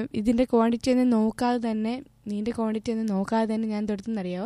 ഇതിൻ്റെ ക്വാണ്ടിറ്റി ഒന്നും നോക്കാതെ തന്നെ നീൻ്റെ ക്വാണ്ടിറ്റി ഒന്നും നോക്കാതെ തന്നെ ഞാൻ തൊടുത്തെന്നറിയോ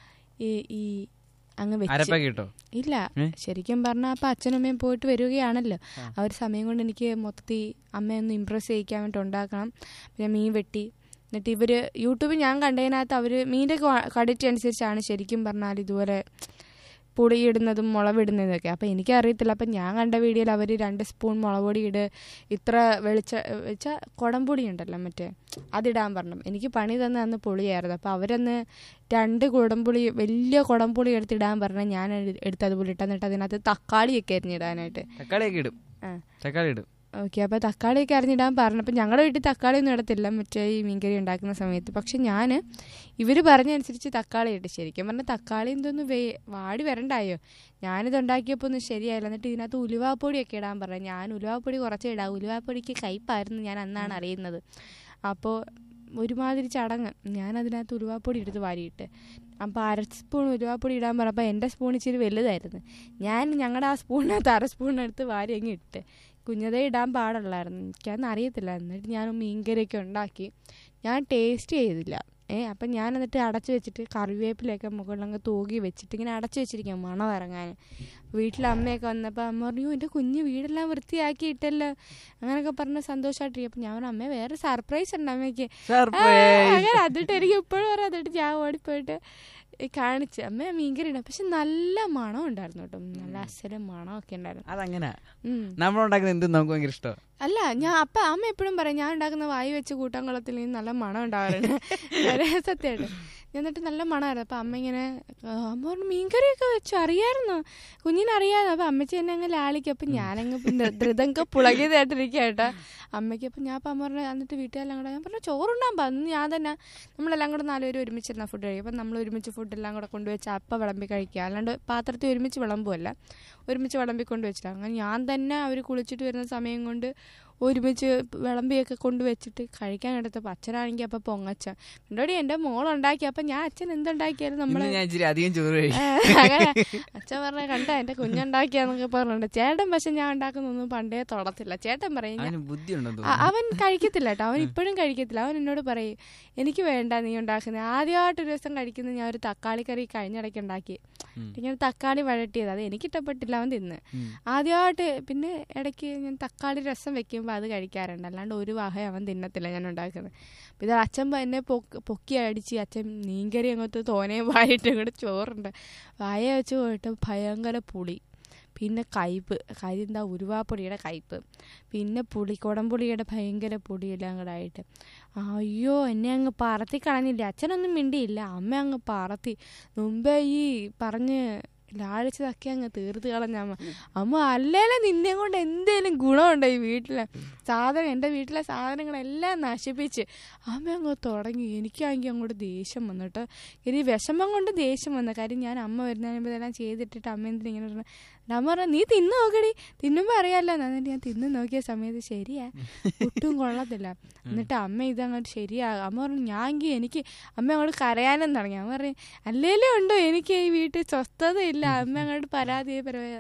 ഈ ഈ അങ്ങ് വെച്ച് അരപ്പൊക്കെ കിട്ടോ ഇല്ല ഏ? ശരിക്കും പറഞ്ഞാൽ അപ്പം അച്ഛനും അമ്മയും പോയിട്ട് വരികയാണല്ലോ ആ ഒരു സമയം കൊണ്ട് എനിക്ക് മൊത്തത്തിൽ അമ്മയൊന്ന് ഇമ്പ്രസ് ചെയ്യിക്കാൻ വേണ്ടി ഉണ്ടാക്കണം പിന്നെ മീൻ വെട്ടി എന്നിട്ട് ഇവർ യൂട്യൂബിൽ ഞാൻ കണ്ടതിനകത്ത് അവർ മീൻ്റെ ക്വാളിറ്റി അനുസരിച്ചാണ് ശരിക്കും പറഞ്ഞാൽ ഇതുപോലെ പുളിയിടുന്നതും മുളവിടുന്നതും ഒക്കെ അപ്പോൾ എനിക്കറിയത്തില്ല അപ്പം ഞാൻ കണ്ട വീഡിയോയിൽ അവർ രണ്ട് സ്പൂൺ മുളക് പൊടി ഇട് ഇത്ര വെളിച്ച വെച്ചാൽ കുടംപൊടി ഉണ്ടല്ലോ മറ്റേ അതിടാൻ പറഞ്ഞു എനിക്ക് പണി തന്നെ അന്ന് പുളിയായിരുന്നു അപ്പോൾ അവരന്ന് രണ്ട് കുടംപുളി വലിയ കുടംപുളി എടുത്തിടാൻ പറഞ്ഞാൽ ഞാൻ എടു- എടുത്ത് അതുപോലെ ഇട്ട് എന്നിട്ട് അതിനകത്ത് തക്കാളിയൊക്കെ അരിഞ്ഞിടാനായിട്ട് തക്കാളിയൊക്കെ ഇടും ആ. തക്കാളി ഇടും ഓക്കെ അപ്പോൾ തക്കാളിയൊക്കെ അരിഞ്ഞിടാൻ പറഞ്ഞപ്പോൾ ഞങ്ങളുടെ വീട്ടിൽ തക്കാളി ഒന്നും ഇടത്തില്ല മറ്റേ ഈ മീൻകറി ഉണ്ടാക്കുന്ന സമയത്ത് പക്ഷെ ഞാൻ ഇവർ പറഞ്ഞനുസരിച്ച് തക്കാളി ഇട്ട് ശരിക്കും പറഞ്ഞാൽ തക്കാളി എന്തോന്ന് വേ വാടി വരണ്ടായോ ഞാനിത് ഉണ്ടാക്കിയപ്പോൾ ഒന്നും ശരിയായില്ല എന്നിട്ട് ഇതിനകത്ത് ഉലുവാപ്പൊടിയൊക്കെ ഇടാൻ പറഞ്ഞു ഞാൻ ഉലുവാപ്പൊടി കുറച്ചേ ഇടാം ഉലുവാപ്പൊടിക്ക് കയ്പായിരുന്നു ഞാൻ അന്നാണ് അറിയുന്നത് അപ്പോൾ ഒരുമാതിരി ചടങ്ങ് ഞാൻ അതിനകത്ത് ഉലുവാപ്പൊടി എടുത്ത് വാരിയിട്ട് അപ്പോൾ അര സ്പൂൺ ഉലുവാപ്പൊടി ഇടാൻ പറഞ്ഞപ്പോൾ എൻ്റെ സ്പൂൺ ഇച്ചിരി വലുതായിരുന്നു ഞാൻ ഞങ്ങളുടെ ആ സ്പൂണിനകത്ത് അര സ്പൂണെടുത്ത് വാരി അങ്ങ് ഇട്ട് കുഞ്ഞതേ ഇടാൻ പാടുള്ളായിരുന്നു എനിക്കതൊന്നും അറിയത്തില്ല എന്നിട്ട് ഞാൻ മീൻകറിയൊക്കെ ഉണ്ടാക്കി ഞാൻ ടേസ്റ്റ് ചെയ്തില്ല ഏ അപ്പം ഞാൻ എന്നിട്ട് അടച്ചു വെച്ചിട്ട് കറിവേപ്പിലൊക്കെ മുകളിലങ്ങ് തൂകി വെച്ചിട്ട് ഇങ്ങനെ അടച്ചു വെച്ചിരിക്കാം മണം ഇറങ്ങാൻ വീട്ടിൽ അമ്മയൊക്കെ വന്നപ്പോൾ അമ്മ പറഞ്ഞു എൻ്റെ കുഞ്ഞ് വീടെല്ലാം വൃത്തിയാക്കിയിട്ടല്ലോ അങ്ങനെയൊക്കെ പറഞ്ഞ് സന്തോഷമായിട്ടിരിക്കും അപ്പം ഞാൻ പറഞ്ഞു അമ്മ വേറെ സർപ്രൈസ് ഉണ്ട് അമ്മയ്ക്ക് ആ, അങ്ങനെ അതിട്ട് എനിക്ക് ഇപ്പോഴും പറയാം അതിട്ട് ഞാൻ ഓടിപ്പോയിട്ട് ഈ കാണിച്ച് അമ്മ മീൻകറി ഇടാം പക്ഷെ നല്ല മണം ഉണ്ടായിരുന്നു കേട്ടോ നല്ല അസലും മണമൊക്കെ ഉണ്ടായിരുന്നു അതങ്ങനെ ഉം. നമ്മളുണ്ടാക്കുന്ന എന്തും നമുക്ക് ഭയങ്കര ഇഷ്ടമാണ് അല്ല ഞാൻ അപ്പ അമ്മ എപ്പോഴും പറയും ഞാൻ ഉണ്ടാക്കുന്ന വായി വെച്ച് കൂട്ടാൻ കൊള്ളത്തിൽ നിന്ന് നല്ല മണം ഉണ്ടാവാറുണ്ട് സത്യമായിട്ട് എന്നിട്ട് നല്ല മണമായിരുന്നു അപ്പം അമ്മ ഇങ്ങനെ ആ, അമ്മ പറഞ്ഞു മീൻകറിയൊക്കെ വെച്ചു അറിയാമായിരുന്നു കുഞ്ഞിനെ അറിയാമായിരുന്നു അപ്പം അമ്മച്ചി എന്നെ അങ്ങ് ലാളിക്കും അപ്പം ഞാനങ്ങ് പിന്നെ ധൃതങ്ക പുളകിയതായിട്ടിരിക്കുക കേട്ടോ അമ്മയ്ക്ക് അപ്പം ഞാൻ അപ്പം അമ്മ പറഞ്ഞു എന്നിട്ട് വീട്ടുകാരെല്ലാം കൂടെ ഞാൻ പറഞ്ഞു ചോറുണ്ടാൻ പറഞ്ഞു ഞാൻ തന്നെ നമ്മളെല്ലാം കൂടെ നാലുപേരും ഒരുമിച്ചിരുന്ന ഫുഡ് കഴിക്കും അപ്പം നമ്മൾ ഒരുമിച്ച് ഫുഡെല്ലാം കൂടെ കൊണ്ടുവച്ച് അപ്പം വിളമ്പി കഴിക്കുക അല്ലാണ്ട് പാത്രത്തിൽ ഒരുമിച്ച് വിളമ്പുമല്ല ഒരുമിച്ച് വിളമ്പി കൊണ്ടുവച്ചില്ല അങ്ങനെ ഞാൻ തന്നെ അവർ കുളിച്ചിട്ട് വരുന്ന സമയം കൊണ്ട് ഒരുമിച്ച് വിളമ്പിയൊക്കെ കൊണ്ടുവച്ചിട്ട് കഴിക്കാൻ എടുത്തപ്പോൾ അച്ഛനാണെങ്കിൽ അപ്പം പൊങ്ങച്ച എന്നോട് എൻ്റെ മോളുണ്ടാക്കി അപ്പം ഞാൻ അച്ഛൻ എന്തുണ്ടാക്കിയാലും നമ്മളെ ഇന്ന് ഞാൻ ഇച്ചിരി അധികം ചോറ് കഴിക്കും ആ, അങ്ങനെ അച്ഛൻ പറഞ്ഞ കണ്ട എൻ്റെ കുഞ്ഞുണ്ടാക്കിയാന്നൊക്കെ പറഞ്ഞിട്ടുണ്ട് ചേട്ടൻ പക്ഷെ ഞാൻ ഉണ്ടാക്കുന്നൊന്നും പണ്ടേ തൊടത്തില്ല ചേട്ടൻ പറയും ഞാൻ- അതിന് ബുദ്ധിയുണ്ടെന്ന് അ- തോന്നുന്നു അവൻ കഴിക്കത്തില്ല കേട്ടോ അവൻ ഇപ്പോഴും കഴിക്കത്തില്ല അവൻ എന്നോട് പറയും എനിക്ക് വേണ്ട നീ ഉണ്ടാക്കുന്നത് ആദ്യമായിട്ട് ഒരു ദിവസം കഴിക്കുന്നത് ഞാൻ ഒരു തക്കാളി കറി കഴിഞ്ഞിടയ്ക്ക് ഉണ്ടാക്കി ഉം. ഇങ്ങനെ തക്കാളി വഴട്ടിയത് അത് എനിക്ക് ഇഷ്ടപ്പെട്ടില്ല അവൻ തിന്ന് ഉം. ആദ്യമായിട്ട് പിന്നെ ഇടയ്ക്ക് ഞാൻ തക്കാളി രസം വെക്കുമ്പോൾ അത് കഴിക്കാറുണ്ട് അല്ലാണ്ട് ഒരു വക അവൻ തിന്നത്തില്ല ഞാൻ ഉണ്ടാക്കുന്നത് അപ്പോൾ ഇത് അച്ഛൻ പ- എന്നെ പൊക്കി പൊക്കി അടിച്ച് അച്ഛൻ മീൻകറി അങ്ങോട്ട് തോനയും വായിട്ട് ഇങ്ങോട്ട് ചോറുണ്ട് വായ വെച്ച് പോയിട്ട് ഭയങ്കര പുളി പിന്നെ കയ്പ് കാര്യം എന്താ ഉരുവാപ്പൊടിയുടെ കയ്പ് പിന്നെ പുളി കുടംപുളിയുടെ ഭയങ്കര പൊടിയെല്ലാം കൂടെ ആയിട്ട് അയ്യോ എന്നെ അങ്ങ് പറത്തി കളഞ്ഞില്ല അച്ഛനൊന്നും മിണ്ടിയില്ല അമ്മ അങ്ങ് പറത്തി മുമ്പേ ഈ പറഞ്ഞ് ലാളിച്ചതൊക്കെ അങ്ങ് തീർത്ത് കളഞ്ഞ അമ്മ അമ്മ അല്ലേലും നിന്നെ കൊണ്ട് എന്തേലും ഗുണമുണ്ടോ ഈ വീട്ടിലെ സാധനം എൻ്റെ വീട്ടിലെ സാധനങ്ങളെല്ലാം നശിപ്പിച്ച് അമ്മ അങ്ങ് തുടങ്ങി എനിക്കാണെങ്കിൽ അങ്ങോട്ട് ദേഷ്യം വന്നിട്ട് ഇനി വിഷമം കൊണ്ട് ദേഷ്യം വന്ന കാര്യം ഞാൻ അമ്മ വരുന്നതിന് മുമ്പ് ഇതെല്ലാം ചെയ്തിട്ടിട്ട് അമ്മ എന്തിനാ ഇങ്ങനെ പറഞ്ഞു അമ്മ പറഞ്ഞു നീ തിന്നു നോക്കടി തിന്നുമ്പോൾ അറിയാമല്ലോ എന്നിട്ട് ഞാൻ തിന്നു നോക്കിയ സമയത്ത് ശരിയാ ഒട്ടും കൊള്ളത്തില്ല എന്നിട്ട് അമ്മ ഇതങ്ങോട്ട് ശരിയാ അമ്മ പറഞ്ഞു ഞാനെങ്കിൽ എനിക്ക് അമ്മ അങ്ങോട്ട് കരയാനും തുടങ്ങി അമ്മ പറഞ്ഞു അല്ലേലും ഉണ്ടോ എനിക്ക് ഈ വീട്ടിൽ സ്വസ്ഥതയില്ല അമ്മ അങ്ങോട്ട് പരാതി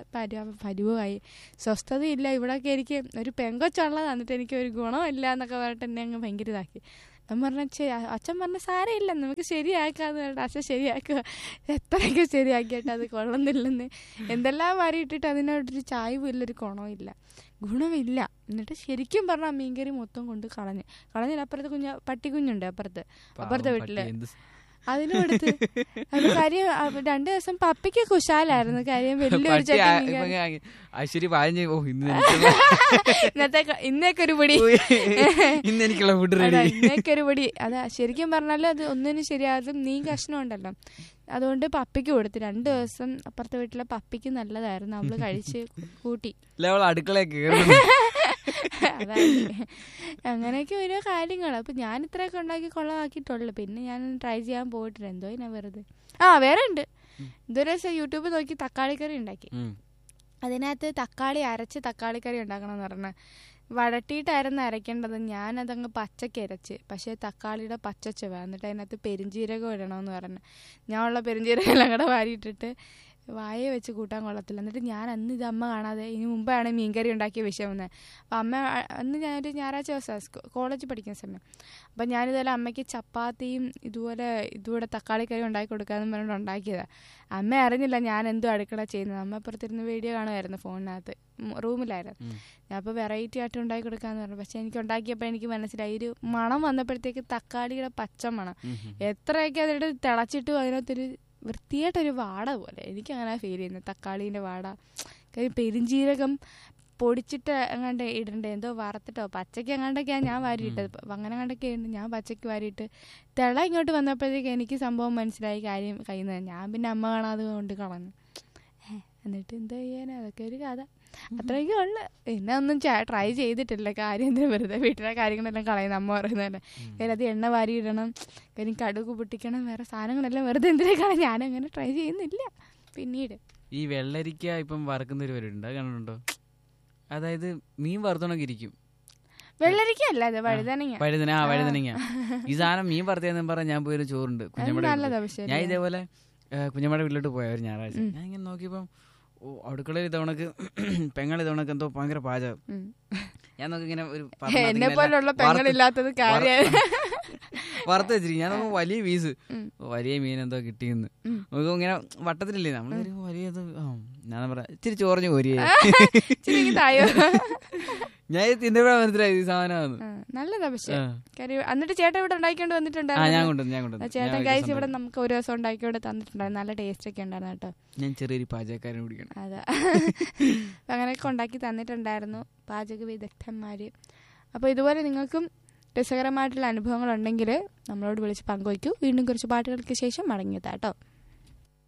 പരുവമായി സ്വസ്ഥതയില്ല ഇവിടെയൊക്കെ എനിക്ക് ഒരു പെങ്കൊച്ചുള്ളത് എന്നിട്ട് എനിക്ക് ഒരു ഗുണമില്ല എന്നൊക്കെ പറഞ്ഞിട്ട് എന്നെ അങ്ങ് ഭയങ്കര ഇതാക്കി അമ്മ പറഞ്ഞ അച്ഛൻ പറഞ്ഞ സാരമില്ല നമുക്ക് ശരിയാക്കാന്ന് പറഞ്ഞിട്ട് അച്ഛൻ ശരിയാക്കുക എത്രയൊക്കെ ശരിയാക്കിയിട്ട് അത് കൊള്ളുന്നില്ലെന്ന് എന്തെല്ലാം വാരിയിട്ടിട്ട് അതിനോടൊരു ചായവും ഇല്ല ഒരു ഗുണവും ഇല്ല ഗുണമില്ല എന്നിട്ട് ശരിക്കും പറഞ്ഞാൽ മീൻകറി മൊത്തം കൊണ്ട് കളഞ്ഞ് കളഞ്ഞില്ല അപ്പുറത്ത് കുഞ്ഞ പട്ടിക്കുഞ്ഞുണ്ട് അപ്പുറത്ത് അപ്പുറത്തെ പാവം വീട്ടില് പട്ടി എന്ത് അതിനും എടുത്ത് അത് കാര്യം അഹ് രണ്ടു ദിവസം പപ്പിക്ക് കുശാലായിരുന്നു കാര്യം വലിയൊരു പട്ടി ചട്ടി ആ- മീൻകറി. ഇപ്പൊ ഇങ്ങനെ ഐശ്വര്യ പാഞ്ഞ് ഓ ഇന്ന് എനിക്കുള്ള ഇന്നത്തെ ക- ഇന്നേക്ക് ഒരു പിടി ഇന്ന് എനിക്കുള്ള ഫുഡ് അതാ, റെഡി ഇന്നേക്ക് ഒരു പിടി അതാ ശരിക്കും പറഞ്ഞാൽ അത് ഒന്നിനും ശരിയാകും നീ കഷ്ണം ഉണ്ടല്ലോ അതുകൊണ്ട് പപ്പിക്ക് കൊടുത്തു രണ്ടു ദിവസം അപ്പുറത്തെ വീട്ടിലെ പപ്പിക്ക് നല്ലതായിരുന്നു അവള് കഴിച്ച് കൂട്ടി ലെവൾ അടുക്കളയിൽ കയറുന്നു അതാണ് അങ്ങനെയൊക്കെ ഓരോ കാര്യങ്ങൾ അപ്പൊ ഞാൻ ഇത്രയൊക്കെ ഉണ്ടാക്കി കൊള്ളമാക്കിയിട്ടുള്ളു പിന്നെ ഞാൻ ട്രൈ ചെയ്യാൻ പോയിട്ടില്ല എന്തോ ഞാൻ വെറുതെ ആ വേറെ ഉണ്ട് ഇതൊരു ദിവസം യൂട്യൂബ് നോക്കി തക്കാളി കറി ഉണ്ടാക്കി ഉം. അതിനകത്ത് തക്കാളി അരച്ച് തക്കാളി കറി ഉണ്ടാക്കണം എന്ന് പറഞ്ഞ വഴട്ടിയിട്ടായിരുന്നു അരയ്ക്കേണ്ടത് ഞാനതങ്ങ് പച്ചക്ക് അരച്ച് പക്ഷേ തക്കാളിയുടെ പച്ച ചുവ എന്നിട്ട് അതിനകത്ത് പെരിഞ്ജീരകം ഇടണമെന്ന് പറഞ്ഞു ഞാൻ ഉള്ള പെരിഞ്ജീരകം എല്ലാം കൂടെ വാരിയിട്ടിട്ട് വായെ വെച്ച് കൂട്ടാൻ കൊള്ളത്തില്ല എന്നിട്ട് ഞാൻ അന്ന് ഇത് അമ്മ കാണാതെ ഇനി മുമ്പാണ് മീൻകറി ഉണ്ടാക്കിയ വിഷയം വന്നത് അപ്പം അമ്മ അ- അന്ന് ഞാനൊരു ഞായറാഴ്ച ദിവസം കോളേജിൽ പഠിക്കുന്ന സമയം അപ്പം ഞാനിതുപോലെ അമ്മയ്ക്ക് ചപ്പാത്തിയും ഇതുപോലെ ഇതുകൂടെ തക്കാളി കറി ഉണ്ടാക്കി കൊടുക്കാമെന്ന് പറഞ്ഞിട്ട് ഉണ്ടാക്കിയതാണ് അമ്മ അറിഞ്ഞില്ല ഞാൻ എന്തോ അടുക്കള ചെയ്യുന്നത് അമ്മ അപ്പുറത്തിരുന്ന് വീഡിയോ കാണുമായിരുന്നു ഫോണിനകത്ത് ഉം, റൂമിലായിരുന്നു ഉം. ഞാൻ അപ്പോൾ വെറൈറ്റി ആയിട്ട് ഉണ്ടാക്കി കൊടുക്കാമെന്ന് പറഞ്ഞു പക്ഷേ എനിക്ക് ഉണ്ടാക്കിയപ്പോൾ എനിക്ക് മനസ്സിലായി ഒരു മണം വന്നപ്പോഴത്തേക്ക് തക്കാളിയുടെ പച്ച മണം ഉം, ഉം. എത്രയൊക്കെ അതിൻ്റെ തിളച്ചിട്ടും അതിനകത്തൊരു വൃത്തിയായിട്ടൊരു വാട പോലെ എനിക്കങ്ങനെ ഫീൽ ചെയ്യുന്നത് തക്കാളീൻ്റെ വാട കാര്യം പെരിഞ്ജീരകം പൊടിച്ചിട്ട് എങ്ങാണ്ട് ഇടണ്ടേ എന്തോ വറുത്തിട്ടോ പച്ചയ്ക്ക് എങ്ങാണ്ടൊക്കെയാണ് ഞാൻ വാരിയിട്ടത് അപ്പം അങ്ങനെ കണ്ടൊക്കെ ഉണ്ട് ഞാൻ പച്ചയ്ക്ക് വാരിയിട്ട് തിള ഇങ്ങോട്ട് വന്നപ്പോഴത്തേക്ക് എനിക്ക് സംഭവം മനസ്സിലായി കാര്യം കയ്യിൽ നിന്ന് ഞാൻ പിന്നെ അമ്മ കാണാതെ കൊണ്ട് കളഞ്ഞു ഏ, എന്നിട്ട് എന്താ ചെയ്യാനാ അതൊക്കെ ഒരു കഥ അത്രയൊക്കെ ഉള്ളു പിന്നെ ഒന്നും ട്രൈ ചെയ്തിട്ടില്ല കാര്യം എന്തിനാ വെറുതെ വീട്ടിലെ കാര്യങ്ങളെല്ലാം കളയുന്ന അമ്മ പറയുന്നതല്ലേ കാര്യം അത് എണ്ണ വാരി ഇടണം കാര്യം കടുക് പൊട്ടിക്കണം വേറെ സാധനങ്ങളെല്ലാം വെറുതെ എന്തിനാ കളയാൻ ഞാനങ്ങനെ ട്രൈ ചെയ്യുന്നില്ല പിന്നീട് ഈ വെള്ളരിക്ക ഇപ്പം വറക്കുന്ന ഒരു പരിപാടി ഉണ്ട് അത് കണ്ടിട്ടുണ്ടോ അതായത് മീൻ വറുത്തോണൊക്കെ ഇരിക്കും വെള്ളരിക്കല്ല അത് വഴുതനങ്ങ വഴുതന ആ വഴുതനങ്ങ ഈ സാധനം മീൻ വറുത്തേന്ന് പറഞ്ഞാൽ ഞാൻ പോയൊരു ചോറുണ്ട് അത് കുഞ്ഞമ്മയുടെ നല്ലതാ വീട്ടില്. പക്ഷേ ഞാൻ ഇതേപോലെ ഏ, കുഞ്ഞമ്മയുടെ വീട്ടിലോട്ട് പോയ ഒരു ഞായറാഴ്ച ഞാൻ ഇങ്ങനെ നോക്കിയപ്പം ഓ അടുക്കളയിൽ ഇതവണക്ക് പെങ്ങൾ ഇതവണക്ക് എന്തോ ഭയങ്കര പാചകം ഉം. ഞാൻ നോക്കി ഇങ്ങനെ ഒരു എന്നെ പാത്രത്തിനകത്ത് പോലുള്ള വറുത്ത് പെങ്ങളില്ലാത്തത് കാര്യം വറുത്ത് വെച്ചിരിക്കും ഞാൻ നോക്കുമ്പോ വലിയ പീസ് ഉം. വലിയ മീൻ എന്തോ കിട്ടിയെന്ന് ഉം. നമുക്ക് ഇങ്ങനെ വട്ടത്തിലില്ലേ നമ്മൾ വലിയ ഇത്, ആ, ഞാൻ പറയാ ഇച്ചിരി ചോറിഞ്ഞു കോരിയേ ഇച്ചിരി ഇങ്ങ് തായോ ഞാൻ ഇത് തിന്നപ്പോഴാ മനസ്സിലായി ഈ സാധനമാണ് ആ, നല്ലതാ പക്ഷേ ആ. കാര്യം എന്നിട്ട് ചേട്ടൻ ഇവിടെ ഉണ്ടാക്കിക്കൊണ്ട് ആ ഞാൻ വന്നിട്ടുണ്ടായിരുന്നു കൊണ്ടുവന്നു ഞാൻ കൊണ്ടുവന്നു ചേട്ടൻ ഞാൻ ഒരു കഴിച്ച് ദിവസം ഇവിടെ നമുക്ക് ഒരു ദിവസം ഉണ്ടാക്കിയോടെ തന്നിട്ടുണ്ടായിരുന്നു നല്ല ടേസ്റ്റ് ഒക്കെ ഉണ്ടായിരുന്നു കേട്ടോ ഞാൻ ചെറിയൊരു പാചകക്കാരൻ കുടിക്കണം അതാ അപ്പം അങ്ങനെയൊക്കെ ഉണ്ടാക്കി തന്നിട്ടുണ്ടായിരുന്നു പാചക വിദഗ്ധന്മാർ അപ്പോൾ ഇതുപോലെ നിങ്ങൾക്കും രസകരമായിട്ടുള്ള അനുഭവങ്ങൾ ഉണ്ടെങ്കിൽ നമ്മളോട് വിളിച്ച് പങ്കുവയ്ക്കൂ വീണ്ടും കുറച്ച് പാട്ടുകൾക്ക് ശേഷം മടങ്ങിയതാട്ടോ